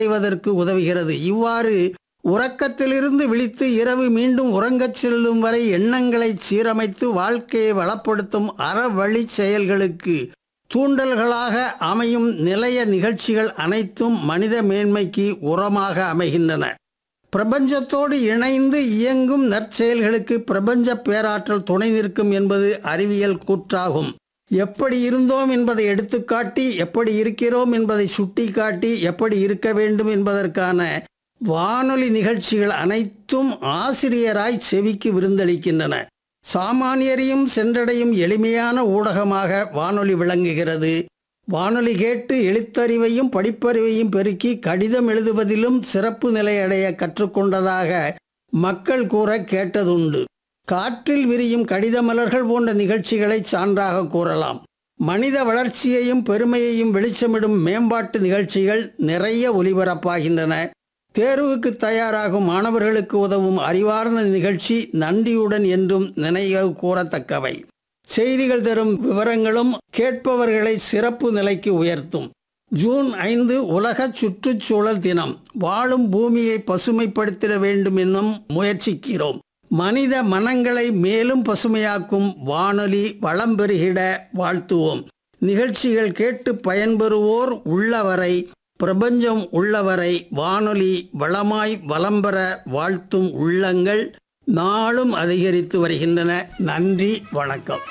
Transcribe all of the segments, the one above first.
செய்வதற்கு உதவுகிறது இவ்வாறு உறக்கத்திலிருந்து விழித்து இரவு மீண்டும் உறங்கச் செல்லும் வரை எண்ணங்களை சீரமைத்து வாழ்க்கையை வளப்படுத்தும் அறவழி செயல்களுக்கு தூண்டல்களாக அமையும் நிலைய நிகழ்ச்சிகள் அனைத்தும் மனித மேன்மைக்கு உரமாக அமைகின்றன பிரபஞ்சத்தோடு இணைந்து இயங்கும் நற்செயல்களுக்கு பிரபஞ்ச பேராற்றல் துணை நிற்கும் என்பது அறிவியல் கூற்றாகும் எப்படி இருந்தோம் என்பதை எடுத்துக்காட்டி எப்படி இருக்கிறோம் என்பதை சுட்டிக்காட்டி எப்படி இருக்க வேண்டும் என்பதற்கான வானொலி நிகழ்ச்சிகள் அனைத்தும் ஆசிரியராய் செவிக்கு விருந்தளிக்கின்றன சாமானியரையும் சென்றடையும் எளிமையான ஊடகமாக வானொலி விளங்குகிறது வானொலி கேட்டு எழுத்தறிவையும் படிப்பறிவையும் பெருக்கி கடிதம் எழுதுவதிலும் சிறப்பு நிலையடைய கற்றுக்கொண்டதாக மக்கள் கூற கேட்டதுண்டு காற்றில் விரியும் கடித மலர்கள் போன்ற நிகழ்ச்சிகளை சான்றாக கூறலாம் மனித வளர்ச்சியையும் பெருமையையும் வெளிச்சமிடும் மேம்பாட்டு நிகழ்ச்சிகள் நிறைய ஒலிபரப்பாகின்றன தேர்வுக்கு தயாராகும் மாணவர்களுக்கு உதவும் அறிவார்ந்த நிகழ்ச்சி நன்றியுடன் என்றும் நினைவு கூறத்தக்கவை செய்திகள் தரும் விவரங்களும் கேட்பவர்களை சிறப்பு நிலைக்கு உயர்த்தும் ஜூன் ஐந்து உலக சுற்றுச்சூழல் தினம் வாழும் பூமியை பசுமைப்படுத்திட வேண்டும் என்னும் முயற்சிக்கிறோம் மனித மனங்களை மேலும் பசுமையாக்கும் வானொலி வளம் பெருகிட வாழ்த்துவோம் நிகழ்ச்சிகள் கேட்டு பயன்பெறுவோர் உள்ளவரை பிரபஞ்சம் உள்ளவரை வானொலி வளமாய் வளம்பெற வாழ்த்தும் உள்ளங்கள் நாளும் அதிகரித்து வருகின்றன நன்றி வணக்கம்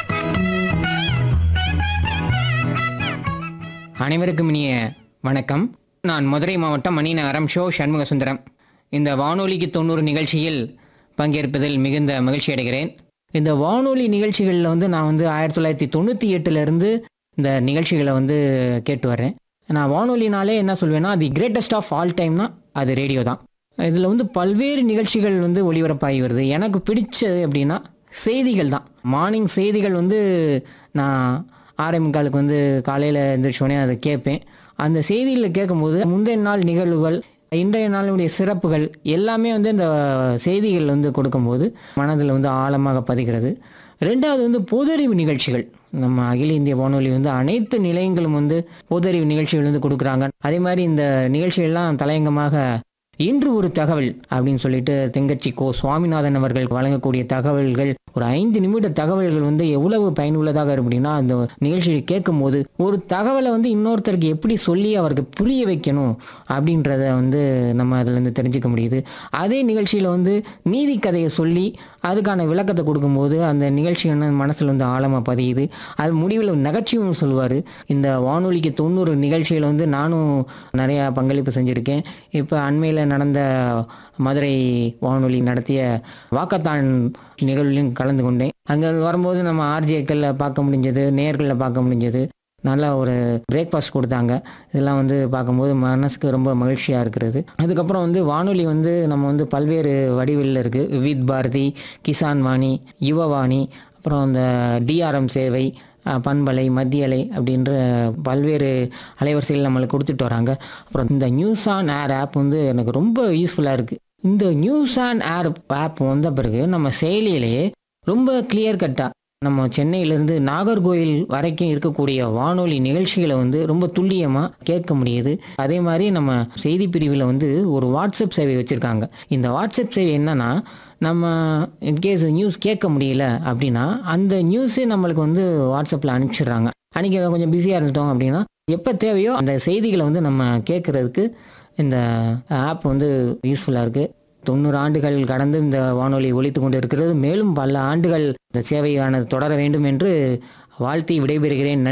அனைவருக்கும் இனிய வணக்கம் நான் மதுரை மாவட்டம் மணிநகரம் ஷோ சண்முக சுந்தரம் இந்த வானொலிக்கு தொண்ணூறு நிகழ்ச்சியில் பங்கேற்பதில் மிகுந்த மகிழ்ச்சி அடைகிறேன் இந்த வானொலி நிகழ்ச்சிகளில் வந்து நான் வந்து ஆயிரத்தி தொள்ளாயிரத்தி தொண்ணூற்றி எட்டுலேருந்து இந்த நிகழ்ச்சிகளை வந்து கேட்டு வரேன் நான் வானொலினாலே என்ன சொல்வேன்னா தி கிரேட்டஸ்ட் ஆஃப் ஆல் டைம்னா அது ரேடியோ தான் இதில் வந்து பல்வேறு நிகழ்ச்சிகள் வந்து ஒளிபரப்பாகி வருது எனக்கு பிடிச்சது அப்படின்னா செய்திகள் தான் மார்னிங் செய்திகள் வந்து நான் ஆரம்பிக்காலுக்கு வந்து காலையில் எழுந்திரிச்சோடனே அதை கேட்பேன் அந்த செய்தியில் கேட்கும்போது முந்தைய நாள் நிகழ்வுகள் இன்றைய நாளுடைய சிறப்புகள் எல்லாமே வந்து இந்த செய்திகள் வந்து கொடுக்கும்போது மனதில் வந்து ஆழமாக பதிகிறது ரெண்டாவது வந்து பொதறிவு நிகழ்ச்சிகள் நம்ம அகில இந்திய வானொலி வந்து அனைத்து நிலையங்களும் வந்து பொதறிவு நிகழ்ச்சிகள் வந்து கொடுக்குறாங்க அதே மாதிரி இந்த நிகழ்ச்சிகள்லாம் தலையங்கமாக இன்று ஒரு தகவல் அப்படின்னு சொல்லிட்டு தெங்கச்சி கோ சுவாமிநாதன் அவர்கள் வழங்கக்கூடிய தகவல்கள் ஒரு ஐந்து நிமிட தகவல்கள் வந்து எவ்வளவு பயனுள்ளதாக இருக்கும் அப்படின்னா அந்த நிகழ்ச்சியை கேட்கும்போது ஒரு தகவலை வந்து இன்னொருத்தருக்கு எப்படி சொல்லி அவருக்கு புரிய வைக்கணும் அப்படின்றத வந்து நம்ம அதுலேருந்து தெரிஞ்சுக்க முடியுது அதே நிகழ்ச்சியில் வந்து நீதி கதையை சொல்லி அதுக்கான விளக்கத்தை கொடுக்கும்போது அந்த நிகழ்ச்சி வந்து மனசில் வந்து ஆழமாக பதியுது அது முடிவில் நகைச்சுவும் சொல்லுவார் இந்த வானொலிக்கு தொண்ணூறு நிகழ்ச்சியில் வந்து நானும் நிறையா பங்களிப்பு செஞ்சுருக்கேன் இப்போ அண்மையில் நடந்த மதுரை வானொலி நடத்திய வாக்கத்தான் நிகழ்விலும் கலந்து கொண்டேன் அங்கே வரும்போது நம்ம ஆர்ஜிஏக்களில் பார்க்க முடிஞ்சது நேர்களில் பார்க்க முடிஞ்சது நல்ல ஒரு பிரேக்ஃபாஸ்ட் கொடுத்தாங்க இதெல்லாம் வந்து பார்க்கும்போது மனசுக்கு ரொம்ப மகிழ்ச்சியாக இருக்கிறது அதுக்கப்புறம் வந்து வானொலி வந்து நம்ம வந்து பல்வேறு வடிவில் இருக்குது வித் பாரதி கிசான் வாணி யுவவாணி அப்புறம் இந்த டிஆர்எம் சேவை அஹ், பண்பலை மத்தியலை அப்படின்ற பல்வேறு அலைவரிசைகள் நம்மளுக்கு கொடுத்துட்டு வராங்க அப்புறம் இந்த நியூஸ் ஆன் ஏர் ஆப் வந்து எனக்கு ரொம்ப யூஸ்ஃபுல்லாக இருக்குது இந்த நியூஸ் ஆன் ஏர் ஆப் வந்த பிறகு நம்ம செயலியிலேயே ரொம்ப கிளியர் கட்டாக நம்ம சென்னையிலேருந்து நாகர்கோயில் வரைக்கும் இருக்கக்கூடிய வானொலி நிகழ்ச்சிகளை வந்து ரொம்ப துல்லியமாக கேட்க முடியுது அதே மாதிரி நம்ம செய்தி பிரிவில் வந்து ஒரு வாட்ஸ்அப் சேவை வச்சுருக்காங்க இந்த வாட்ஸ்அப் சேவை என்னன்னா நம்ம இன்கேஸ் நியூஸ் கேட்க முடியல அப்படின்னா அந்த நியூஸே நம்மளுக்கு வந்து வாட்ஸ்அப்பில் அனுப்பிச்சிடுறாங்க அன்றைக்கி கொஞ்சம் பிஸியாக இருந்துட்டோம் அப்படின்னா எப்போ தேவையோ அந்த செய்திகளை வந்து நம்ம கேட்குறதுக்கு இந்த ஆப் வந்து யூஸ்ஃபுல்லாக இருக்குது தொண்ணூறு ஆண்டுகள் கடந்து இந்த வானொலி ஒலித்து கொண்டு இருக்கிறது மேலும் பல ஆண்டுகள் இந்த சேவையானது தொடர வேண்டும் என்று வாழ்த்தி விடைபெறுகிறேன் நன்றி